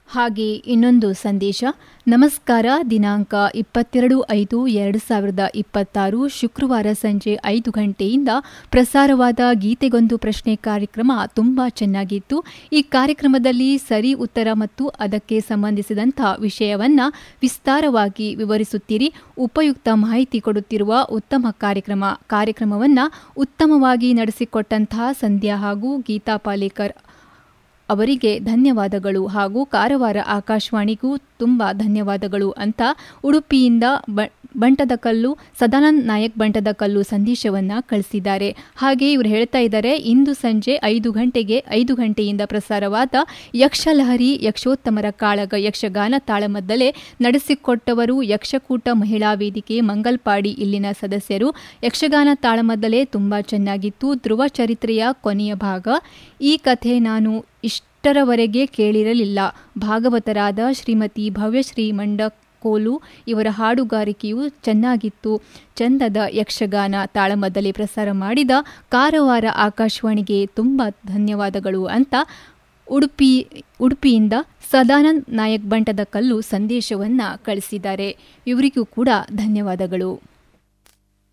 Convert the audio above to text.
ಹಾಗೆ ಇನ್ನೊಂದು ಸಂದೇಶ ನಮಸ್ಕಾರ ದಿನಾಂಕ ಇಪ್ಪತ್ತೆರಡು ಐದು ಎರಡು ಸಾವಿರದ ಇಪ್ಪತ್ತಾರು ಶುಕ್ರವಾರ ಸಂಜೆ ಐದು ಗಂಟೆಯಿಂದ ಪ್ರಸಾರವಾದ ಗೀತೆಗೊಂದು ಪ್ರಶ್ನೆ ಕಾರ್ಯಕ್ರಮ ತುಂಬಾ ಚೆನ್ನಾಗಿತ್ತು ಈ ಕಾರ್ಯಕ್ರಮದಲ್ಲಿ ಸರಿ ಉತ್ತರ ಮತ್ತು ಅದಕ್ಕೆ ಸಂಬಂಧಿಸಿದಂಥ ವಿಷಯವನ್ನ ವಿಸ್ತಾರವಾಗಿ ವಿವರಿಸುತ್ತೀರಿ ಉಪಯುಕ್ತ ಮಾಹಿತಿ ಕೊಡುತ್ತಿರುವ ಉತ್ತಮ ಕಾರ್ಯಕ್ರಮ ಕಾರ್ಯಕ್ರಮವನ್ನ ಉತ್ತಮವಾಗಿ ನಡೆಸಿಕೊಟ್ಟಂತಹ ಸಂಧ್ಯಾ ಹಾಗೂ ಗೀತಾ ಪಾಲೇಕರ್ ಅವರಿಗೆ ಧನ್ಯವಾದಗಳು ಹಾಗೂ ಕಾರವಾರ ಆಕಾಶವಾಣಿಗೂ ತುಂಬ ಧನ್ಯವಾದಗಳು ಅಂತ ಉಡುಪಿಯಿಂದ ಬಂಟದ ಕಲ್ಲು ಸದಾನಂದ್ ನಾಯಕ್ ಬಂಟದ ಕಲ್ಲು ಸಂದೇಶವನ್ನ ಕಳಿಸಿದ್ದಾರೆ ಹಾಗೆ ಇವರು ಹೇಳ್ತಾ ಇದ್ದಾರೆ ಇಂದು ಸಂಜೆ ಐದು ಗಂಟೆಗೆ ಐದು ಗಂಟೆಯಿಂದ ಪ್ರಸಾರವಾದ ಯಕ್ಷಲಹರಿ ಯಕ್ಷೋತ್ತಮರ ಕಾಳಗ ಯಕ್ಷಗಾನ ತಾಳಮದ್ದಲೆ ನಡೆಸಿಕೊಟ್ಟವರು ಯಕ್ಷಕೂಟ ಮಹಿಳಾ ವೇದಿಕೆ ಮಂಗಲ್ಪಾಡಿ ಇಲ್ಲಿನ ಸದಸ್ಯರು ಯಕ್ಷಗಾನ ತಾಳಮದ್ದಲೆ ತುಂಬಾ ಚೆನ್ನಾಗಿತ್ತು ಧ್ರುವ ಚರಿತ್ರೆಯ ಕೊನೆಯ ಭಾಗ ಈ ಕಥೆ ನಾನು ಇಷ್ಟರವರೆಗೆ ಕೇಳಿರಲಿಲ್ಲ ಭಾಗವತರಾದ ಶ್ರೀಮತಿ ಭವ್ಯಶ್ರೀ ಮಂಡಕೋಲು ಇವರ ಹಾಡುಗಾರಿಕೆಯು ಚೆನ್ನಾಗಿತ್ತು ಚಂದದ ಯಕ್ಷಗಾನ ತಾಳಮದ್ದಲೆ ಪ್ರಸಾರ ಮಾಡಿದ ಕಾರವಾರ ಆಕಾಶವಾಣಿಗೆ ತುಂಬ ಧನ್ಯವಾದಗಳು ಅಂತ ಉಡುಪಿ ಉಡುಪಿಯಿಂದ ಸದಾನಂದ್ ನಾಯಕ್ ಬಂಟದ ಕಲ್ಲು ಸಂದೇಶವನ್ನ ಕಳಿಸಿದ್ದಾರೆ ಇವರಿಗೂ ಕೂಡ ಧನ್ಯವಾದಗಳು